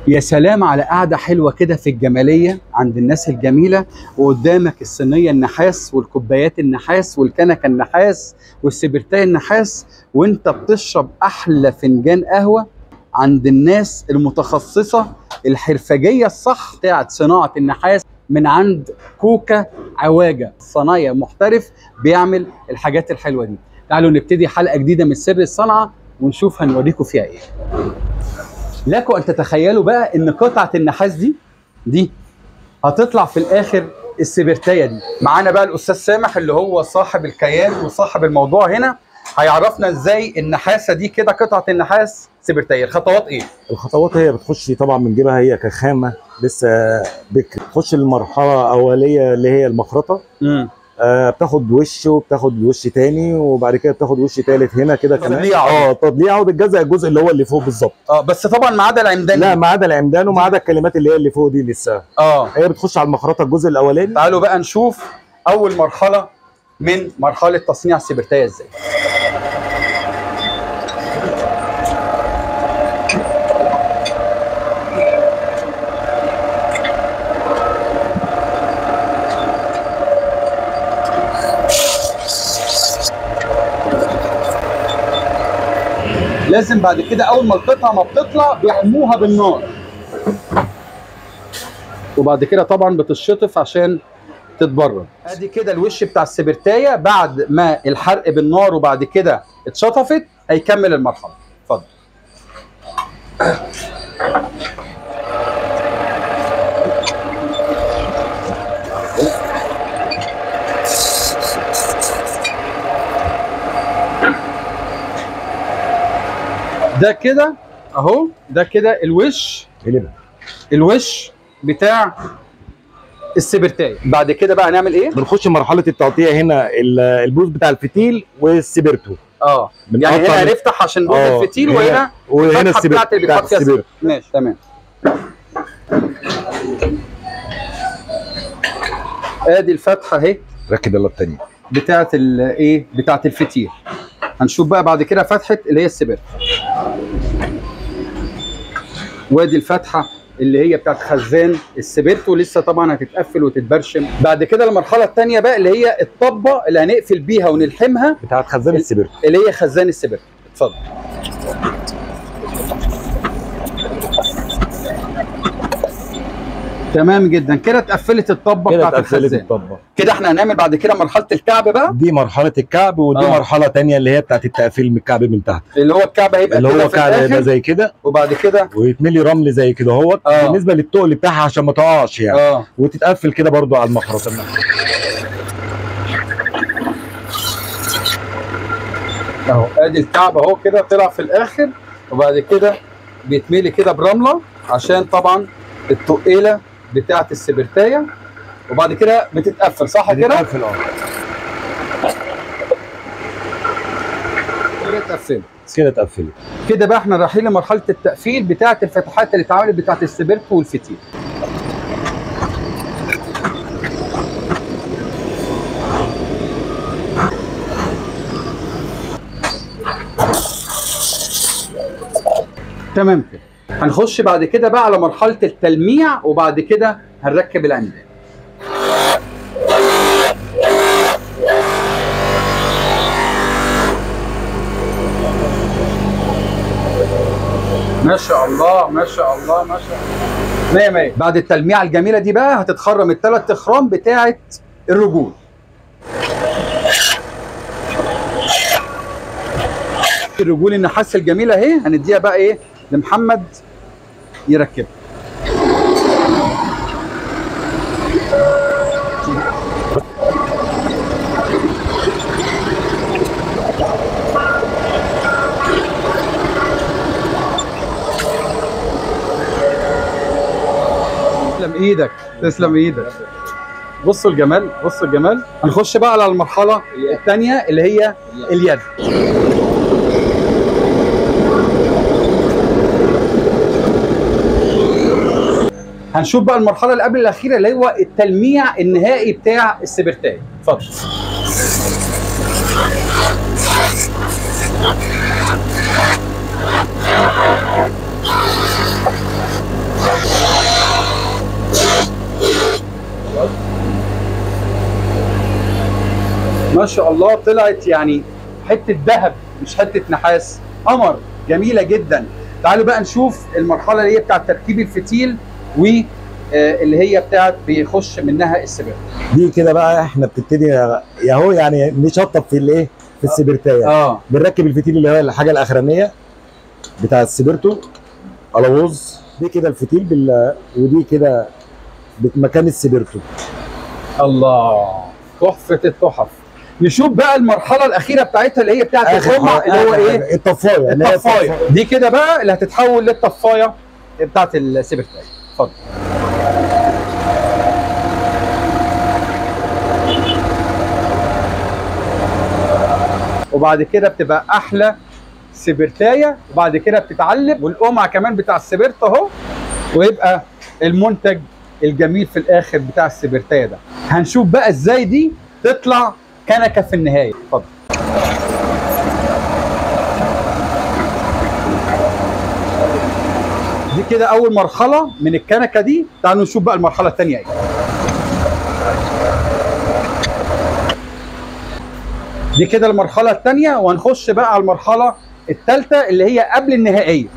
يا سلام على قعدة حلوة كده في الجمالية عند الناس الجميلة وقدامك الصينية النحاس والكوبايات النحاس والكنكة النحاس والسبرتاية النحاس وانت بتشرب أحلى فنجان قهوة عند الناس المتخصصة الحرفجية الصح بتاعت صناعة النحاس من عند كوكا عواجة صنايع محترف بيعمل الحاجات الحلوة دي تعالوا نبتدي حلقة جديدة من سر الصنعة ونشوف هنوريكم فيها ايه لكم ان تتخيلوا بقى ان قطعه النحاس دي دي هتطلع في الاخر السبرتايه دي معانا بقى الاستاذ سامح اللي هو صاحب الكيان وصاحب الموضوع هنا هيعرفنا ازاي النحاسه دي كده قطعه النحاس سبرتايه الخطوات ايه الخطوات هي بتخش طبعا بنجيبها هي كخامه لسه بكر تخش المرحله الاوليه اللي هي المخرطه امم آه بتاخد وش وبتاخد وش تاني وبعد كده بتاخد وش تالت هنا كده كمان تضليعة. اه تضليعه وبتجزأ الجزء اللي هو اللي فوق بالظبط اه بس طبعا ما عدا العمدان لا ما عدا العمدان وما عدا الكلمات اللي هي اللي فوق دي لسه اه هي بتخش على المخرطه الجزء الاولاني تعالوا بقى نشوف اول مرحله من مرحله تصنيع السبرتايه ازاي لازم بعد كده اول ما القطعه ما بتطلع بيحموها بالنار وبعد كده طبعا بتشطف عشان تتبرد ادي كده الوش بتاع السبرتايه بعد ما الحرق بالنار وبعد كده اتشطفت هيكمل المرحله اتفضل ده كده اهو ده كده الوش قلبها الوش بتاع السبرتايه بعد كده بقى هنعمل ايه بنخش مرحله التقطيع هنا ال- البوز بتاع الفتيل والسبرتو اه يعني بنقطع هنا من- هنفتح عشان جزء آه، الفتيل هنا- وهنا وهنا الفتحه السبرتو بتاعت اللي بتاع بيتحط فيها السبرتو. السبرتو. ماشي تمام ادي الفتحه اهي ركب يلا التانية بتاعت الايه بتاعت الفتيل هنشوف بقى بعد كده فتحه اللي هي السبرتو وادي الفتحه اللي هي بتاعت خزان السبرتو لسه طبعا هتتقفل وتتبرشم بعد كده المرحله الثانيه بقى اللي هي الطبه اللي هنقفل بيها ونلحمها بتاعت خزان ال- السبرتو اللي هي خزان السبرتو اتفضل تمام جدا كده اتقفلت الطبه كده بتاعت اتقفلت الخزان الطبه كده احنا هنعمل بعد كده مرحله الكعب بقى دي مرحله الكعب ودي آه. مرحله تانية اللي هي بتاعت التقفيل من الكعب من تحت اللي هو الكعب هيبقى اللي كده هو في كعب الآخر، هيبقى زي كده وبعد كده ويتملي رمل زي كده اهوت آه. بالنسبه للتقل بتاعها عشان ما تقعش يعني اه وتتقفل كده برضو على المخرطه اهو ادي الكعب اهو كده طلع في الاخر وبعد كده بيتملي كده برمله عشان طبعا التقيله بتاعت السبرتايه وبعد كده بتتقفل صح كده؟ بتتقفل اه كده اتقفلت كده اتقفلت كده بقى احنا رايحين لمرحله التقفيل بتاعه الفتحات اللي اتعملت بتاعه السبرتو والفتيل تمام كده هنخش بعد كده بقى على مرحله التلميع وبعد كده هنركب العمدان ما شاء الله ما شاء الله ما شاء الله مية مية بعد التلميعة الجميلة دي بقى هتتخرم الثلاث تخرام بتاعة الرجول الرجول النحاس الجميلة اهي هنديها بقى ايه لمحمد يركبها تسلم ايدك تسلم ايدك بصوا الجمال بصوا الجمال هنخش بقى على المرحله الثانيه اللي هي اليد هنشوف بقى المرحله اللي قبل الاخيره اللي هو التلميع النهائي بتاع السبرتاي اتفضل ما شاء الله طلعت يعني حته ذهب مش حته نحاس قمر جميله جدا تعالوا بقى نشوف المرحله اللي هي بتاعت تركيب الفتيل واللي هي بتاعت بيخش منها السباق دي كده بقى احنا بتبتدي اهو يعني نشطب في الايه في السبرتايه اه بنركب الفتيل اللي هو الحاجه الاخرانيه بتاع السبرتو الوز دي كده الفتيل بال... ودي كده مكان السبرتو الله تحفه التحف نشوف بقى المرحله الاخيره بتاعتها اللي هي بتاعت آخر القمع حاجة- اللي هو آخر ايه حاجة، الطفايه اللي هي الطفايه دي كده بقى اللي هتتحول للطفايه بتاعت السبرتايه اتفضل وبعد كده بتبقى احلى سبرتايه وبعد كده بتتعلب والقمع كمان بتاع السبرت اهو ويبقى المنتج الجميل في الاخر بتاع السبرتايه ده هنشوف بقى ازاي دي تطلع كنكه في النهايه اتفضل دي كده اول مرحله من الكنكه دي تعالوا نشوف بقى المرحله الثانيه ايه دي كده المرحله الثانيه وهنخش بقى على المرحله الثالثه اللي هي قبل النهائيه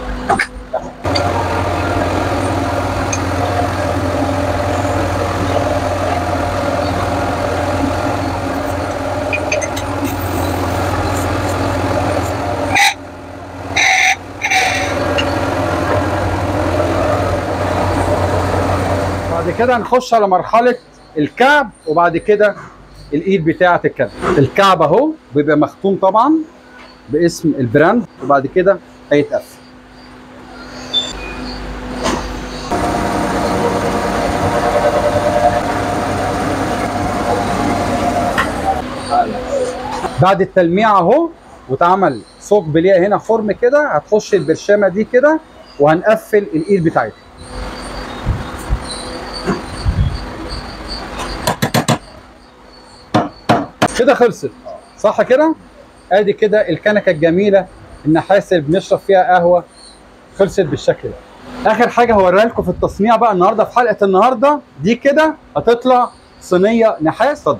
بعد كده هنخش على مرحله الكعب وبعد كده الايد بتاعه الكعب الكعب اهو بيبقى مختوم طبعا باسم البراند وبعد كده هيتقفل بعد التلميع اهو واتعمل ثقب ليها هنا خرم كده هتخش البرشامه دي كده وهنقفل الايد بتاعتها كده خلصت صح كده ادي كده الكنكه الجميله النحاس اللي بنشرب فيها قهوه خلصت بالشكل ده اخر حاجه هوريها لكم في التصنيع بقى النهارده في حلقه النهارده دي كده هتطلع صينيه نحاس اتفضل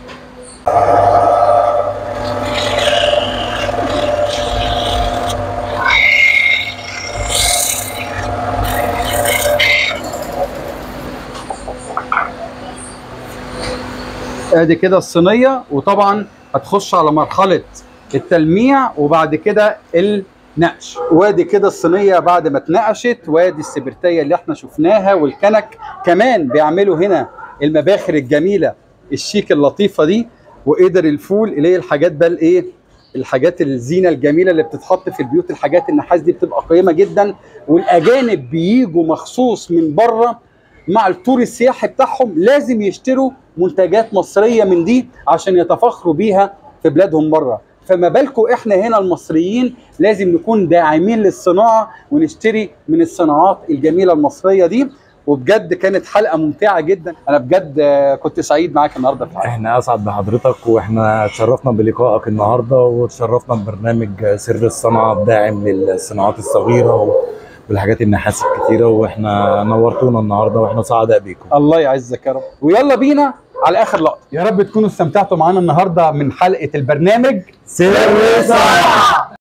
ادي كده الصينيه وطبعا هتخش على مرحله التلميع وبعد كده النقش وادي كده الصينيه بعد ما اتنقشت وادي السبرتيه اللي احنا شفناها والكنك كمان بيعملوا هنا المباخر الجميله الشيك اللطيفه دي وقدر الفول اللي هي الحاجات بقى الايه الحاجات الزينه الجميله اللي بتتحط في البيوت الحاجات النحاس دي بتبقى قيمه جدا والاجانب بيجوا مخصوص من بره مع التور السياحي بتاعهم لازم يشتروا منتجات مصريه من دي عشان يتفاخروا بيها في بلادهم بره فما بالكم احنا هنا المصريين لازم نكون داعمين للصناعه ونشتري من الصناعات الجميله المصريه دي وبجد كانت حلقه ممتعه جدا انا بجد آه، كنت سعيد معاك النهارده في الحلقه احنا اسعد بحضرتك واحنا اتشرفنا بلقائك النهارده وتشرفنا ببرنامج سر الصنعه الداعم للصناعات الصغيره و- والحاجات النحاس الكتيره واحنا نورتونا النهارده واحنا سعداء بيكم الله يعزك يا رب ويلا بينا على اخر لقطه يا رب تكونوا استمتعتوا معانا النهارده من حلقه البرنامج سر الصنعه